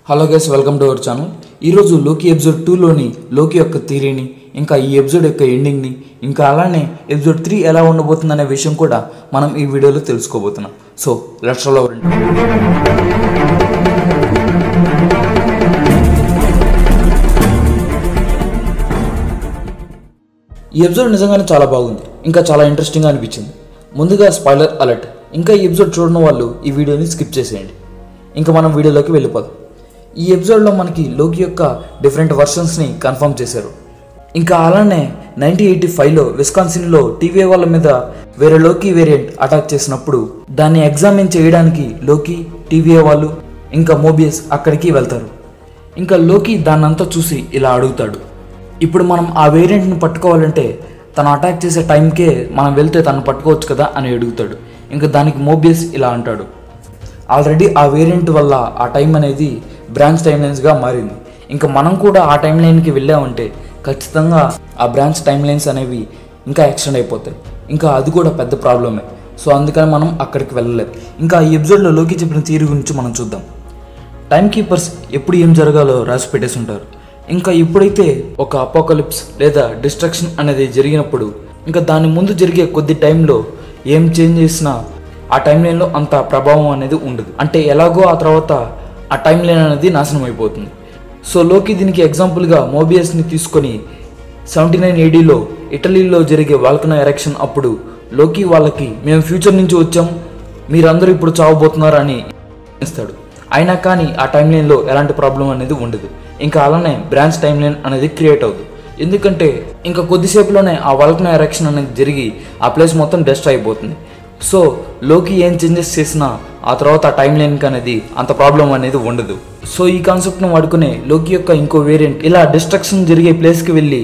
hello guys welcome to our channel ఈరోజు లోకి episode టూలోని లోకి యొక్క థీరీని ఇంకా ఈ ఎపిసోడ్ యొక్క ఎండింగ్ని ఇంకా అలానే ఎపిసోడ్ త్రీ ఎలా ఉండబోతుందనే విషయం కూడా మనం ఈ వీడియోలో తెలుసుకోబోతున్నాం సో లెట్స్ ఆల్ ఓవర్ ఈ ఎపిసోడ్ నిజంగానే చాలా బాగుంది ఇంకా చాలా ఇంట్రెస్టింగ్గా అనిపించింది ముందుగా స్పాయిలర్ అలర్ట్ ఇంకా ఈ ఎపిసోడ్ చూడని వాళ్ళు ఈ వీడియోని స్కిప్ చేసేయండి ఇంకా మనం వీడియోలోకి వెళ్ళిపోదాం ఈ ఎపిసోడ్లో మనకి లోకి యొక్క డిఫరెంట్ వర్షన్స్ని కన్ఫర్మ్ చేశారు ఇంకా అలానే నైన్టీన్ ఎయిటీ ఫైవ్లో విస్కాన్సిన్లో టీవీ వాళ్ళ మీద వేరే లోకి వేరియంట్ అటాక్ చేసినప్పుడు దాన్ని ఎగ్జామిన్ చేయడానికి లోకి టీవీ వాళ్ళు ఇంకా మోబియస్ అక్కడికి వెళ్తారు ఇంకా లోకి దాన్నంతా చూసి ఇలా అడుగుతాడు ఇప్పుడు మనం ఆ వేరియంట్ని పట్టుకోవాలంటే తను అటాక్ చేసే టైంకే మనం వెళ్తే తను పట్టుకోవచ్చు కదా అని అడుగుతాడు ఇంకా దానికి మోబియస్ ఇలా అంటాడు ఆల్రెడీ ఆ వేరియంట్ వల్ల ఆ టైం అనేది బ్రాంచ్ టైం లైన్స్గా మారింది ఇంకా మనం కూడా ఆ టైం లైన్కి వెళ్ళామంటే ఖచ్చితంగా ఆ బ్రాంచ్ టైం లైన్స్ అనేవి ఇంకా ఎక్స్టెండ్ అయిపోతాయి ఇంకా అది కూడా పెద్ద ప్రాబ్లమే సో అందుకని మనం అక్కడికి వెళ్ళలేదు ఇంకా ఈ ఎపిసోడ్లో లోకి చెప్పిన తీరు గురించి మనం చూద్దాం టైం కీపర్స్ ఎప్పుడు ఏం జరగాలో రాసి పెట్టేసి ఉంటారు ఇంకా ఎప్పుడైతే ఒక అపోకలిప్స్ లేదా డిస్ట్రక్షన్ అనేది జరిగినప్పుడు ఇంకా దాని ముందు జరిగే కొద్ది టైంలో ఏం చేంజ్ చేసినా ఆ టైం లైన్లో అంత ప్రభావం అనేది ఉండదు అంటే ఎలాగో ఆ తర్వాత ఆ టైం లైన్ అనేది నాశనం అయిపోతుంది సో లోకి దీనికి ఎగ్జాంపుల్గా మోబియస్ని తీసుకొని సెవెంటీ నైన్ ఏడీలో ఇటలీలో జరిగే వాల్కనో ఎరక్షన్ అప్పుడు లోకి వాళ్ళకి మేము ఫ్యూచర్ నుంచి వచ్చాం మీరందరూ ఇప్పుడు చావబోతున్నారు అని ఇస్తాడు అయినా కానీ ఆ టైం లైన్లో ఎలాంటి ప్రాబ్లం అనేది ఉండదు ఇంకా అలానే బ్రాంచ్ టైం లైన్ అనేది క్రియేట్ అవుతుంది ఎందుకంటే ఇంకా కొద్దిసేపులోనే ఆ వాల్కనో ఎరక్షన్ అనేది జరిగి ఆ ప్లేస్ మొత్తం డస్ట్ అయిపోతుంది సో లోకి ఏం చేంజెస్ చేసినా ఆ తర్వాత ఆ టైం లైన్కి అనేది అంత ప్రాబ్లం అనేది ఉండదు సో ఈ కాన్సెప్ట్ను వాడుకునే లోకి యొక్క ఇంకో వేరియంట్ ఇలా డిస్ట్రక్షన్ జరిగే ప్లేస్కి వెళ్ళి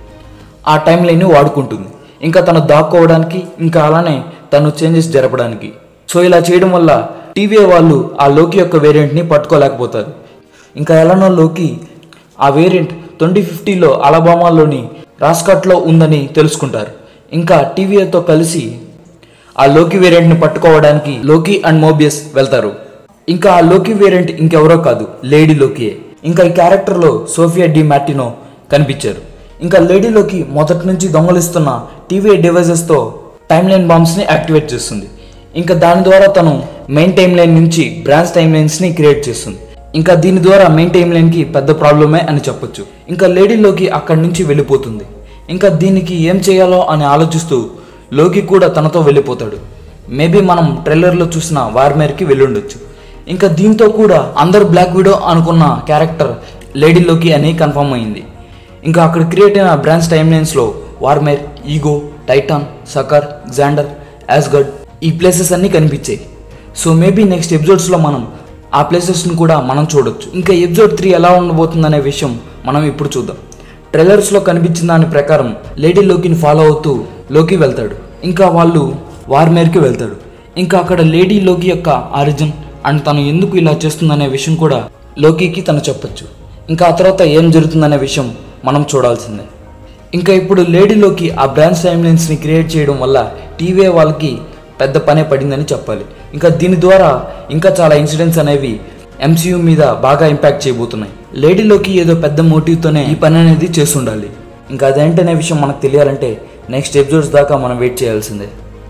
ఆ టైం లైన్ వాడుకుంటుంది ఇంకా తను దాక్కోవడానికి ఇంకా అలానే తను చేంజెస్ జరపడానికి సో ఇలా చేయడం వల్ల టీవీ వాళ్ళు ఆ లోకి యొక్క వేరియంట్ని పట్టుకోలేకపోతారు ఇంకా ఎలానో లోకి ఆ వేరియంట్ ట్వంటీ ఫిఫ్టీలో అలబామాలోని రాస్కట్లో ఉందని తెలుసుకుంటారు ఇంకా టీవీతో కలిసి ఆ లోకి వేరియంట్ని పట్టుకోవడానికి లోకి అండ్ మోబియస్ వెళ్తారు ఇంకా ఆ లోకి వేరియంట్ ఇంకెవరో కాదు లేడీ లోకియే ఇంకా ఈ క్యారెక్టర్లో సోఫియా డి మార్టినో కనిపించారు ఇంకా లేడీలోకి మొదటి నుంచి దొంగలిస్తున్న టీవీ డివైజెస్తో టైమ్ లైన్ బాంబ్స్ని యాక్టివేట్ చేస్తుంది ఇంకా దాని ద్వారా తను మెయిన్ టైం లైన్ నుంచి బ్రాంచ్ టైం లైన్స్ని క్రియేట్ చేస్తుంది ఇంకా దీని ద్వారా మెయిన్ టైం లైన్కి పెద్ద ప్రాబ్లమే అని చెప్పొచ్చు ఇంకా లేడీలోకి అక్కడి నుంచి వెళ్ళిపోతుంది ఇంకా దీనికి ఏం చేయాలో అని ఆలోచిస్తూ లోకి కూడా తనతో వెళ్ళిపోతాడు మేబీ మనం ట్రైలర్లో చూసిన వార్మేర్కి వెళ్ళుండొచ్చు ఇంకా దీంతో కూడా అందరు బ్లాక్ విడో అనుకున్న క్యారెక్టర్ లేడీలోకి అని కన్ఫర్మ్ అయింది ఇంకా అక్కడ క్రియేట్ అయిన బ్రాంచ్ టైమ్ లైన్స్లో Vormir Ego Titan Sakaar Xandar Asgard ఈ ప్లేసెస్ అన్నీ కనిపించాయి సో మేబీ నెక్స్ట్ ఎపిసోడ్స్లో మనం ఆ ప్లేసెస్ని కూడా మనం చూడొచ్చు ఇంకా ఎపిసోడ్ త్రీ ఎలా ఉండబోతుందనే విషయం మనం ఇప్పుడు చూద్దాం ట్రైలర్స్లో కనిపించిన దాని ప్రకారం లేడీ లోకిని ఫాలో అవుతూ లోకి వెళ్తాడు ఇంకా వాళ్ళు వార్మేర్కి వెళ్తాడు ఇంకా అక్కడ లేడీ లోకి యొక్క ఆరిజిన్ అండ్ తను ఎందుకు ఇలా చేస్తుందనే విషయం కూడా లోకికి తను చెప్పొచ్చు ఇంకా ఆ తర్వాత ఏం జరుగుతుందనే విషయం మనం చూడాల్సిందే ఇంకా ఇప్పుడు లేడీలోకి ఆ బ్రాంచ్ టైమ్ లైన్స్ని క్రియేట్ చేయడం వల్ల టీవీ వాళ్ళకి పెద్ద పనే పడిందని చెప్పాలి ఇంకా దీని ద్వారా ఇంకా చాలా ఇన్సిడెంట్స్ అనేవి ఎంసీయూ మీద బాగా ఇంపాక్ట్ చేయబోతున్నాయి లేడీలోకి ఏదో పెద్ద మోటివ్తోనే ఈ పని అనేది చేస్తుండాలి ఇంకా అదేంటనే విషయం మనకు తెలియాలంటే నెక్స్ట్ ఎపిసోడ్స్ దాకా మనం వెయిట్ చేయాల్సిందే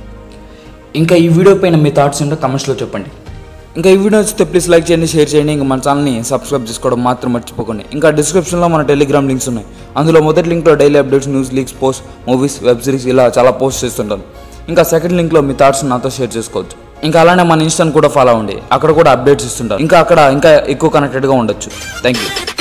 ఇంకా ఈ వీడియో పైన మీ థాట్స్ ఏంటో కమెంట్స్లో చెప్పండి ఇంకా ఈ వీడియో నచ్చితే ప్లీజ్ లైక్ చేయండి షేర్ చేయండి ఇంకా మన ఛానల్ని సబ్స్క్రైబ్ చేసుకోవడం మాత్రం మర్చిపోకండి ఇంకా డిస్క్రిప్షన్లో మన టెలిగ్రామ్ లింక్స్ ఉన్నాయి అందులో మొదటి లింక్లో daily updates news leaks post movies web series ఇలా చాలా పోస్ట్ చేస్తుంటాను ఇంకా సెకండ్ లింక్లో మీ థాట్స్ నాతో షేర్ చేసుకోవచ్చు ఇంకా అలానే మన ఇన్స్టాని కూడా ఫాలో అవ్వండి అక్కడ కూడా అప్డేట్స్ ఇస్తుంటారు ఇంకా అక్కడ ఇంకా ఎక్కువ కనెక్టెడ్గా ఉండొచ్చు థ్యాంక్ యూ